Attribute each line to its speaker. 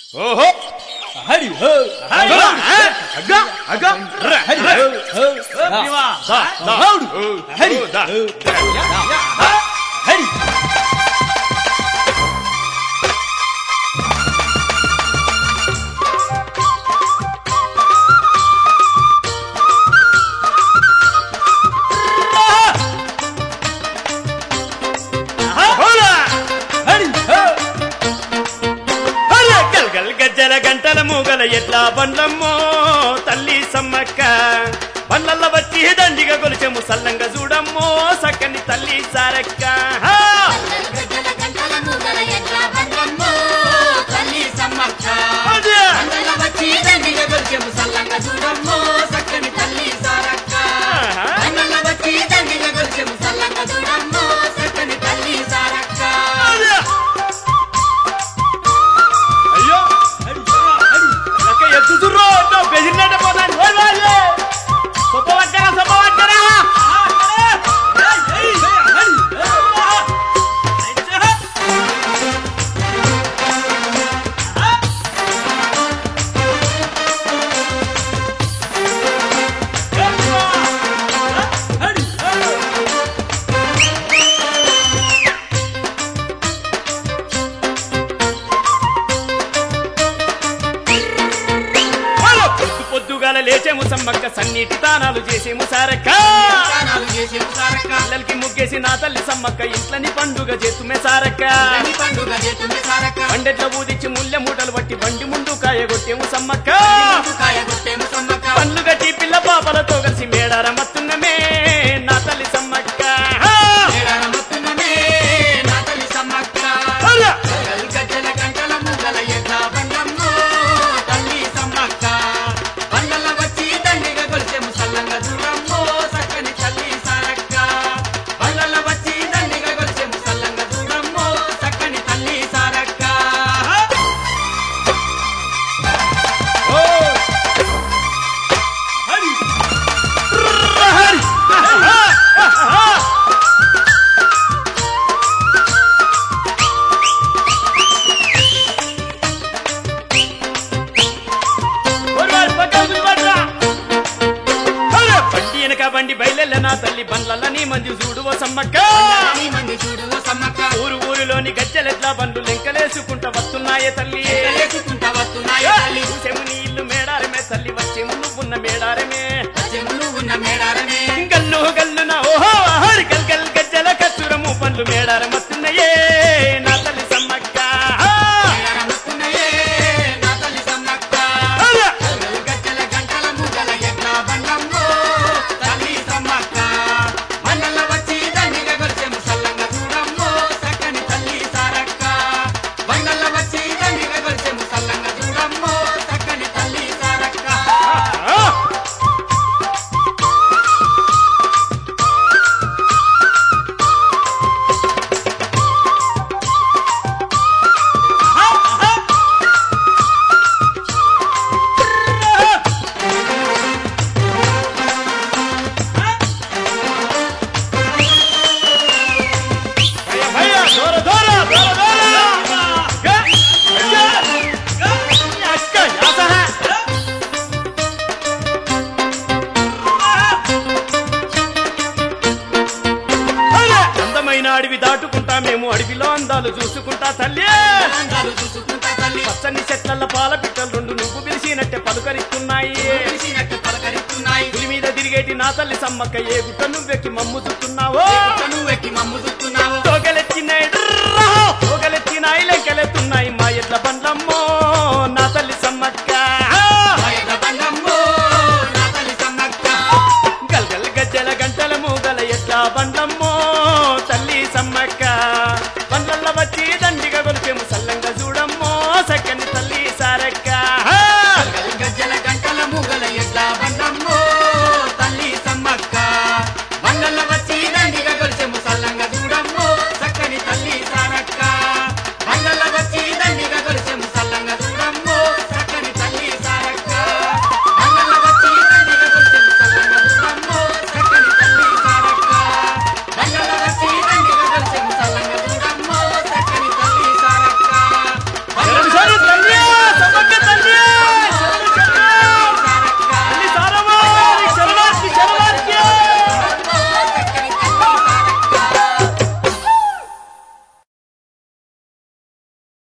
Speaker 1: ఓహో
Speaker 2: హరి హో
Speaker 1: అగ్గ, అగ్గ, అగ్గ, ర,
Speaker 2: హరి
Speaker 1: ర.
Speaker 2: హో హో
Speaker 1: దా, దా,
Speaker 2: హౌడు.
Speaker 1: ఓ,
Speaker 2: హరి
Speaker 1: ఓ, దా,
Speaker 2: హో
Speaker 1: దా.
Speaker 2: హరి
Speaker 1: హోలా!
Speaker 2: హరి హో
Speaker 1: హోలా! గల్గల్ గజ్జల గంటల మూగల ఎట్లా బండ్లమ్మో తల్లి సమ్మక్క బండ్లల్ల వచ్చి దండిగా కొలిచెము సల్లంగా చూడమ్మో సక్కని తల్లి సారక్క హా!
Speaker 3: గజల గంటల మూగల ఎట్లా బండ్లమ్మో, తల్లి సమ్మక్క.
Speaker 1: అదే!
Speaker 3: అందల వచ్చి దండిగ గొల్చెము సల్లంగా చూడమ్మో, చక్కని తల్లి సారక్క.
Speaker 1: ఆహా.
Speaker 3: అందల వచ్చి దండిగ గొల్చెము సల్లంగా చూడమ్మో, చక్కని తల్లి సారక్క.
Speaker 1: అదే! అయ్యో
Speaker 2: హరి హో హరి
Speaker 1: లక్క ఎత్తుతుర్రో బెదిరినట్ట పోతాను ఓయ్ వాళ్ళే! సొప్ప పట్టరా సొప్ప పట్టరా
Speaker 2: హరి హరి హరి
Speaker 1: హలో! పొద్దు పొద్దుగాల లేచేము సమ్మక్క సన్నీటి తానాలు చేసేము సారక్క
Speaker 3: స్నానాలు చేసేము సారక్క.
Speaker 1: పిల్లలకి ముగ్గేసి నా తల్లి సమ్మక్క ఇంట్లని పండుగ చేతుమే సారక్క
Speaker 3: తల్లి పండుగ చేతుమే సారక్క.
Speaker 1: పండెట్ల ఊదిచ్చి ముల్లె మూటలు పట్టి బండి ముందు కాయగొట్టేము సమ్మక్క
Speaker 3: కాయ కొట్టేము సమ్మక్క.
Speaker 1: పండ్లు గట్టి పిల్ల పాపలతో కలిసి మేడార మత్తున్నమే నా తల్లి సమ్మక్క హా!
Speaker 3: మేడారమొత్తున్నమే, నా తల్లి సమ్మక్క.
Speaker 1: హలో!
Speaker 3: గజల గంటల మూగల ఎట్లా బండ్లమ్మో, తల్లి సమ్మక్క. బండ్లల్ల వచ్చి దండిగ గొల్చెము సల్లంగా చూడమ్మో, చక్కని తల్లి సారక్క. బండ్లల్ల వచ్చి దండిగ గొల్చెము సల్లంగా చూడమ్మో, చక్కని తల్లి సారక్క.
Speaker 1: ఓ!
Speaker 2: హరి
Speaker 1: హరి! ఒరేయ్, పక్కన కూర్చోబడ్రా. హలో! బండి వెనక బండి బయలెల్ల నా తల్లి బండ్లల్ల నీ మంది చూడు ఓ సమ్మక్క
Speaker 3: నీ మంది చూడు ఓ సమ్మక్క.
Speaker 1: ఊరు ఊరిలోని గజ్జలెట్లా బండ్లు లెంకలేసుకుంటా వస్తున్నాయే తల్లి
Speaker 3: ఎగలేసుకుంటా వస్తున్నాయి తల్లి.
Speaker 1: చూసేము నీ ఇల్లు మేడారమే తల్లి వచ్చేము నువ్వున్న మేడారమే
Speaker 3: చెములు ఉన్న మేడారమే.
Speaker 1: గల్లు గల్లున ఓహో హరి గల్ గల్ గజ్జల కచ్చురము పండ్లు మేడారమత్తున్నాయే నా తల్లి సమ్మక్క
Speaker 3: మేడారమొత్తున్నయే, నా తల్లి సమ్మక్క.
Speaker 1: హలో!
Speaker 3: గజ్జల గంటల మూగల ఎట్లా బండ్లమ్మో, తల్లి సమ్మక్క. మండల వచ్చి దండిగ గొల్చెము సల్లంగా చూడమ్మో, చక్కని తల్లి సారక్క. బండల వచ్చి దండిగ గొల్చెము సల్లంగా చూడమ్మో, చక్కని తల్లి సారక్క.
Speaker 1: ఆ! భయ్యా, భయ్యా, దూర, దూర, దూర, దూర. గా, గా, గా. అక్క, యాసహ. హలో! అందమైన అడవి దాటుకుంటా మేము అడవిలో అందాలు చూసుకుంటా తల్లి
Speaker 3: అందాలు చూసుకుంటా తల్లి
Speaker 1: పచ్చని చెట్ల పాల పిట్టలు రెండు నువ్వు పిలిచినట్టే పలుకరిస్తున్నాయి
Speaker 3: పిలిచినట్టు పలకరిస్తున్నాయి
Speaker 1: పులి మీద తిరిగేటి నా తల్లి సమ్మక్క ఏ గుట్ట నువ్వెక్కి మమ్ము చుట్టున్నావో
Speaker 3: నువ్వు ఎక్కి మమ్ము